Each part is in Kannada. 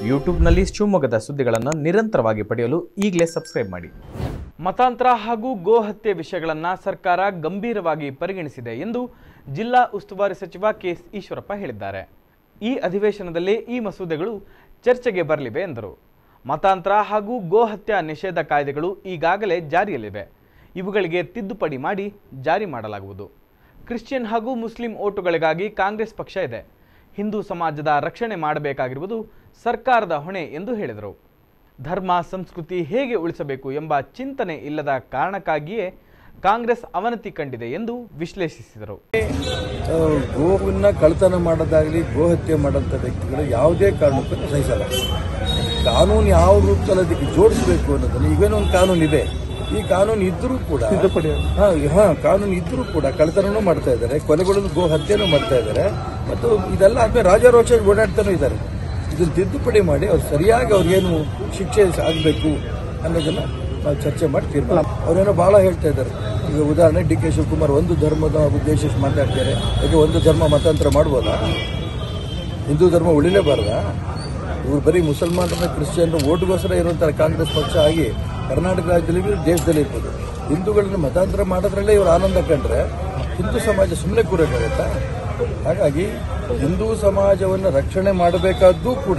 ಯೂಟ್ಯೂಬ್ನಲ್ಲಿ ಶಿವಮೊಗ್ಗದ ಸುದ್ದಿಗಳನ್ನು ನಿರಂತರವಾಗಿ ಪಡೆಯಲು ಈಗಲೇ ಸಬ್ಸ್ಕ್ರೈಬ್ ಮಾಡಿ ಮತಾಂತರ ಹಾಗೂ ಗೋ ಹತ್ಯೆ ವಿಷಯಗಳನ್ನು ಸರ್ಕಾರ ಗಂಭೀರವಾಗಿ ಪರಿಗಣಿಸಿದೆ ಎಂದು ಜಿಲ್ಲಾ ಉಸ್ತುವಾರಿ ಸಚಿವ ಕೆ ಎಸ್ ಈಶ್ವರಪ್ಪ ಹೇಳಿದ್ದಾರೆ ಈ ಅಧಿವೇಶನದಲ್ಲಿ ಈ ಮಸೂದೆಗಳು ಚರ್ಚೆಗೆ ಬರಲಿವೆ ಎಂದರು ಮತಾಂತರ ಹಾಗೂ ಗೋ ಹತ್ಯೆ ನಿಷೇಧ ಕಾಯ್ದೆಗಳು ಈಗಾಗಲೇ ಜಾರಿಯಲ್ಲಿವೆ ಇವುಗಳಿಗೆ ತಿದ್ದುಪಡಿ ಮಾಡಿ ಜಾರಿ ಮಾಡಲಾಗುವುದು ಕ್ರಿಶ್ಚಿಯನ್ ಹಾಗೂ ಮುಸ್ಲಿಂ ಓಟುಗಳಿಗಾಗಿ ಕಾಂಗ್ರೆಸ್ ಪಕ್ಷ ಇದೆ ಹಿಂದೂ ಸಮಾಜದ ರಕ್ಷಣೆ ಮಾಡಬೇಕಾಗಿರುವುದು ಸರ್ಕಾರದ ಹೊಣೆ ಎಂದು ಹೇಳಿದರು ಧರ್ಮ ಸಂಸ್ಕೃತಿ ಹೇಗೆ ಉಳಿಸಬೇಕು ಎಂಬ ಚಿಂತನೆ ಇಲ್ಲದ ಕಾರಣಕ್ಕಾಗಿಯೇ ಕಾಂಗ್ರೆಸ್ ಅವನತಿ ಕಂಡಿದೆ ಎಂದು ವಿಶ್ಲೇಷಿಸಿದರು ಆ, ಗೋವನ್ನ ಕಳ್ತನ ಮಾಡೋದಾಗಲಿ ಗೋ ಹತ್ಯೆ ಮಾಡೋಂಥ ವ್ಯಕ್ತಿಗಳು ಯಾವುದೇ ಕಾರಣಕ್ಕೂ ಸಹಿಸಲ್ಲ ಕಾನೂನು ಯಾವ ರೂಪದಲ್ಲಿ ಅದಕ್ಕೆ ಜೋಡಿಸಬೇಕು ಅನ್ನೋದನ್ನು ಈಗೇನೋ ಒಂದು ಕಾನೂನು ಇದೆ ಈ ಕಾನೂನು ಇದ್ರೂ ಕೂಡ ಹಾ, ಹಾ ಕಾನೂನು ಇದ್ರೂ ಕೂಡ ಕಳ್ತನನೂ ಮಾಡ್ತಾ ಇದ್ದಾರೆ ಕೊಲೆಗಳನ್ನು ಗೋ ಹತ್ಯೆನೂ ಮಾಡ್ತಾ ಇದ್ದಾರೆ ಮತ್ತು ಇದೆಲ್ಲ ಆದ್ಮೇಲೆ ರಾಜಾರೋಷ ಓಡಾಡ್ತಾನೂ ಇದ್ದಾರೆ ಇದನ್ನು ತಿದ್ದುಪಡಿ ಮಾಡಿ ಅವ್ರು ಸರಿಯಾಗಿ ಅವ್ರಿಗೇನು ಶಿಕ್ಷೆ ಆಗಬೇಕು ಅನ್ನೋದನ್ನ ನಾವು ಚರ್ಚೆ ಮಾಡಿ ತೀರ್ಮಾನ ಅವರೇನೋ ಬಹಳ ಹೇಳ್ತಾ ಇದ್ದಾರೆ ಈಗ ಉದಾಹರಣೆ ಡಿ ಕೆ ಶಿವಕುಮಾರ್ ಒಂದು ಧರ್ಮದ ಉದ್ದೇಶಿಸಿ ಮಾತಾಡ್ತಾರೆ ಯಾಕೆ ಒಂದು ಧರ್ಮ ಮತಾಂತರ ಮಾಡ್ಬೋದಾ ಹಿಂದೂ ಧರ್ಮ ಉಳಿಲೇಬಾರ್ದಾ ಇವರು ಬರೀ ಮುಸಲ್ಮಾನರನ್ನ ಕ್ರಿಶ್ಚಿಯನ್ರು ಓಟ್ಗೋಸ್ಕರ ಇರುವಂಥ ಕಾಂಗ್ರೆಸ್ ಪಕ್ಷ ಆಗಿ ಕರ್ನಾಟಕ ರಾಜ್ಯದಲ್ಲಿ ಇರ್ಬೋದು, ದೇಶದಲ್ಲಿ ಇರ್ಬೋದು ಹಿಂದೂಗಳನ್ನ ಮತಾಂತರ ಮಾಡೋದ್ರಲ್ಲೇ ಇವರು ಆನಂದ ಕಂಡ್ರೆ ಹಿಂದೂ ಸಮಾಜ ಸುಮ್ಮನೆ ಕೂರೋಕ್ಕಾಗತ್ತಾ ಹಾಗಾಗಿ ಹಿಂದೂ ಸಮಾಜವನ್ನು ರಕ್ಷಣೆ ಮಾಡಬೇಕಾದ್ದು ಕೂಡ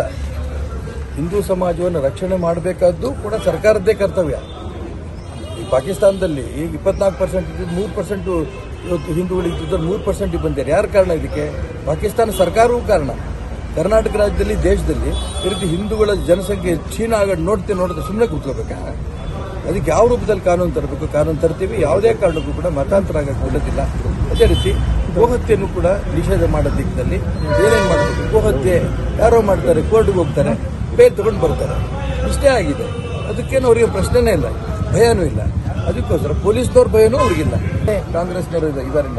ಹಿಂದೂ ಸಮಾಜವನ್ನು ರಕ್ಷಣೆ ಮಾಡಬೇಕಾದ್ದು ಕೂಡ ಸರ್ಕಾರದ್ದೇ ಕರ್ತವ್ಯ ಈ ಪಾಕಿಸ್ತಾನದಲ್ಲಿ ಈಗ ಇಪ್ಪತ್ನಾಲ್ಕು ಪರ್ಸೆಂಟ್ ಇದ್ದಿದ್ದು ಮೂರು ಪರ್ಸೆಂಟ್ ಇವತ್ತು ಹಿಂದೂಗಳು ಇದ್ದಿದ್ದು ಮೂರು ಪರ್ಸೆಂಟ್ ಬಂದಿದ್ದಾರೆ ಯಾರು ಕಾರಣ ಇದಕ್ಕೆ ಪಾಕಿಸ್ತಾನ ಸರ್ಕಾರವೂ ಕಾರಣ ಕರ್ನಾಟಕ ರಾಜ್ಯದಲ್ಲಿ ದೇಶದಲ್ಲಿ ಈ ರೀತಿ ಹಿಂದೂಗಳ ಜನಸಂಖ್ಯೆ ಕ್ಷೀಣ ಆಗೋದು ನೋಡ್ತೀವಿ ನೋಡಿದ್ರೆ ಸುಮ್ಮನೆ ಕೂತ್ಕೋಬೇಕಾ ಅದಕ್ಕೆ ಯಾವ ರೂಪದಲ್ಲಿ ಕಾನೂನು ತರಬೇಕು ಕಾನೂನು ತರ್ತೀವಿ ಯಾವುದೇ ಕಾರಣಕ್ಕೂ ಕೂಡ ಮತಾಂತರ ಆಗಕ್ಕೆ ಬಿಡೋದಿಲ್ಲ ಅದೇ ರೀತಿ ಗೋಹತ್ಯೆಯನ್ನು ಕೂಡ ನಿಷೇಧ ಮಾಡೋ ದಿಕ್ಕದಲ್ಲಿ ಏನೇನು ಮಾಡಬೇಕು ಗೋಹತ್ಯೆ ಯಾರೋ ಮಾಡ್ತಾರೆ ಕೋರ್ಟ್ಗೆ ಹೋಗ್ತಾರೆ ಬೇಲ್ ತಗೊಂಡು ಬರ್ತಾರೆ ಇಷ್ಟೇ ಆಗಿದೆ ಅದಕ್ಕೇನು ಅವರಿಗೆ ಪ್ರಶ್ನೆನೇ ಇಲ್ಲ ಭಯನೂ ಇಲ್ಲ ಅದಕ್ಕೋಸ್ಕರ ಪೊಲೀಸ್ನವ್ರ ಭಯನೂ ಅವ್ರಿಗಿಲ್ಲ ಕಾಂಗ್ರೆಸ್ನವರು ಇದರಿಂದ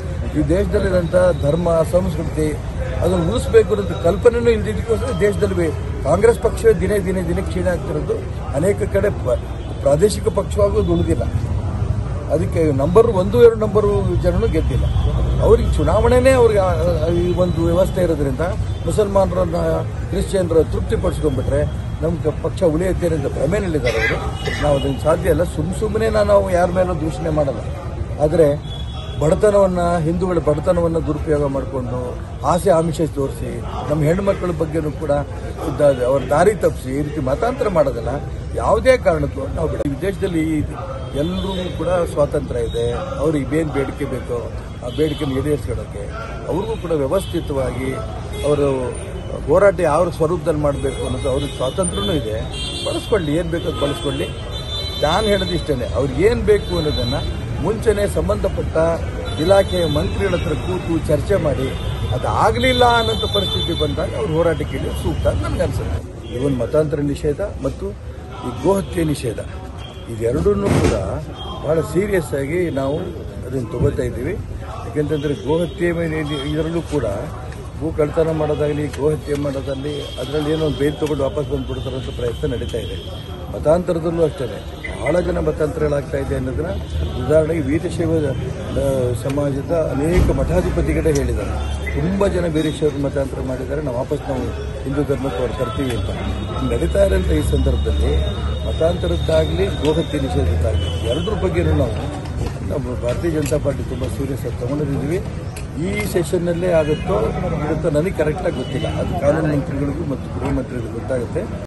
ಈ ದೇಶದಲ್ಲಿರೋಂಥ ಧರ್ಮ ಸಂಸ್ಕೃತಿ ಅದನ್ನು ಉಳಿಸ್ಬೇಕು ಅನ್ನೋದು ಕಲ್ಪನೆನೂ ಇಲ್ದಿದ್ದಕ್ಕೋಸ್ಕರ ದೇಶದಲ್ಲಿ ಕಾಂಗ್ರೆಸ್ ಪಕ್ಷವೇ ದಿನೇ ದಿನೇ ದಿನೇ ಕ್ಷೀಣ ಆಗ್ತಿರೋದು ಅನೇಕ ಕಡೆ ಪ- ಪ್ರಾದೇಶಿಕ ಪಕ್ಷವಾಗೋದು ಉಳಿದಿಲ್ಲ ಅದಕ್ಕೆ ನಂಬರ್ ಒಂದು ಎರಡು ನಂಬರು ಜನನು ಗೆದ್ದಿಲ್ಲ ಅವ್ರಿಗೆ ಚುನಾವಣೆನೇ ಅವ್ರಿಗೆ ಆ- ಆ- ಈ ಒಂದು ವ್ಯವಸ್ಥೆ ಇರೋದ್ರಿಂದ ಮುಸಲ್ಮಾನರನ್ನ ಕ್ರಿಶ್ಚಿಯನ್ರ ತೃಪ್ತಿಪಡಿಸ್ಕೊಂಡ್ಬಿಟ್ರೆ ನಮ್ಮ ಪಕ್ಷ ಉಳಿಯುತ್ತೇನೆ ಅಂತ ಭ್ರಮೆನಲ್ಲಿದ್ದಾರೆ ಅವರು ನಾವು ಅದನ್ನು ಸಾಧ್ಯ ಇಲ್ಲ ಸುಮ್ಮ ಸುಮ್ಮನೆ ನಾವು ಯಾರ ಮೇಲೂ ದೂಷಣೆ ಮಾಡಲ್ಲ ಆದರೆ ಬಡತನವನ್ನು ಹಿಂದೂಗಳ ಬಡತನವನ್ನು ದುರುಪಯೋಗ ಮಾಡಿಕೊಂಡು ಆಸೆ ಆಮಿಷ ತೋರಿಸಿ ನಮ್ಮ ಹೆಣ್ಮಕ್ಳ ಬಗ್ಗೆನೂ ಕೂಡ ದ- ಅವ್ರ ದಾರಿ ತಪ್ಪಿಸಿ ಈ ರೀತಿ ಮತಾಂತರ ಮಾಡೋದಲ್ಲ ಯಾವುದೇ ಕಾರಣಕ್ಕೂ ನಾವು ಬಿಡ ಈ ದೇಶದಲ್ಲಿ ಎಲ್ಲರೂ ಕೂಡ ಸ್ವಾತಂತ್ರ್ಯ ಇದೆ ಅವ್ರಿಗೆ ಏನು ಬೇಡಿಕೆ ಬೇಕೋ ಆ ಬೇಡಿಕೆನ ಈಡೇರಿಸ್ಕೊಳ್ಳೋಕ್ಕೆ ಅವ್ರಿಗೂ ಕೂಡ ವ್ಯವಸ್ಥಿತವಾಗಿ ಅವರು ಹೋರಾಟ ಯಾವ ಸ್ವರೂಪದಲ್ಲಿ ಮಾಡಬೇಕು ಅನ್ನೋದು ಅವ್ರಿಗೆ ಸ್ವಾತಂತ್ರ್ಯನೂ ಇದೆ ಬಳಸ್ಕೊಳ್ಳಿ ಏನು ಬೇಕೋ ಅದು ಬಳಸ್ಕೊಳ್ಳಿ ನಾನು ಹೇಳೋದು ಇಷ್ಟೇ ಅವ್ರಿಗೆ ಏನು ಬೇಕು ಅನ್ನೋದನ್ನು ಮುಂಚೆನೇ ಸಂಬಂಧಪಟ್ಟ ಇಲಾಖೆಯ ಮಂತ್ರಿಗಳ ಹತ್ರ ಕೂತು ಚರ್ಚೆ ಮಾಡಿ ಅದಾಗಲಿಲ್ಲ ಅನ್ನೋಂಥ ಪರಿಸ್ಥಿತಿ ಬಂದಾಗ ಅವ್ರ ಹೋರಾಟಕ್ಕೆ ಇಳಿಯೋದು ಸೂಕ್ತ ಅಂತ ನನಗನ್ಸುತ್ತೆ ಇವನ್ ಮತಾಂತರ ನಿಷೇಧ ಮತ್ತು ಈ ಗೋಹತ್ಯೆ ನಿಷೇಧ ಇದೆರಡನ್ನೂ ಕೂಡ ಬಹಳ ಸೀರಿಯಸ್ ಆಗಿ ನಾವು ಅದನ್ನು ತಗೋತಾ ಇದ್ದೀವಿ ಯಾಕೆಂತಂದರೆ ಗೋಹತ್ಯೆ ಮೇಲೆ ಇದು- ಇದರಲ್ಲೂ ಕೂಡ ಭೂ ಕಳ್ತನ ಮಾಡೋದಾಗಲಿ ಗೋಹತ್ಯೆ ಮಾಡೋದಲ್ಲಿ ಅದರಲ್ಲಿ ಏನೋ ಒಂದು ಬೇರು ತೊಗೊಂಡು ವಾಪಸ್ ಬಂದುಬಿಡ್ತಾರಂಥ ಪ್ರಯತ್ನ ನಡೀತಾ ಇದೆ ಮತಾಂತರದಲ್ಲೂ ಅಷ್ಟೇ ಬಹಳ ಜನ ಮತಾಂತರಗಳಾಗ್ತಾ ಇದೆ ಅನ್ನೋದನ್ನ ಉದಾಹರಣೆಗೆ ವೀರಶೈವ ಆ, ಸಮಾಜದ ಅನೇಕ ಮಠಾಧಿಪತಿಗಳೇ ಹೇಳಿದ್ದಾರೆ ತುಂಬ ಜನ ವೀರಶೈವ ಮತಾಂತರ ಮಾಡಿದ್ದಾರೆ ನಾವು ವಾಪಸ್ ನಾವು ಹಿಂದೂ ಧರ್ಮಕ್ಕೆ ಅವ್ರು ತರ್ತೀವಿ ಅಂತ ನಡೀತಾ ಇರೋಂಥ ಈ ಸಂದರ್ಭದಲ್ಲಿ ಮತಾಂತರದ್ದಾಗಲಿ ಗೋಹತ್ಯೆ ನಿಷೇಧದ್ದಾಗಲಿ ಎರಡರ ಬಗ್ಗೆನೂ ನಾವು ನಮ್ಮ ಭಾರತೀಯ ಜನತಾ ಪಾರ್ಟಿ ತುಂಬ ಸೀರಿಯಸ್ ಆಗಿ ತೊಗೊಂಡಿದ್ದೀವಿ ಈ ಸೆಷನ್ನಲ್ಲೇ ಆಗುತ್ತೋ ಇರುತ್ತೋ ನನಗೆ ಕರೆಕ್ಟಾಗಿ ಗೊತ್ತಿಲ್ಲ ಅದು ಕಾನೂನು ಮಂತ್ರಿಗಳಿಗೂ ಮತ್ತು ಗೃಹ ಮಂತ್ರಿಗಳಿಗೂ ಗೊತ್ತಾಗುತ್ತೆ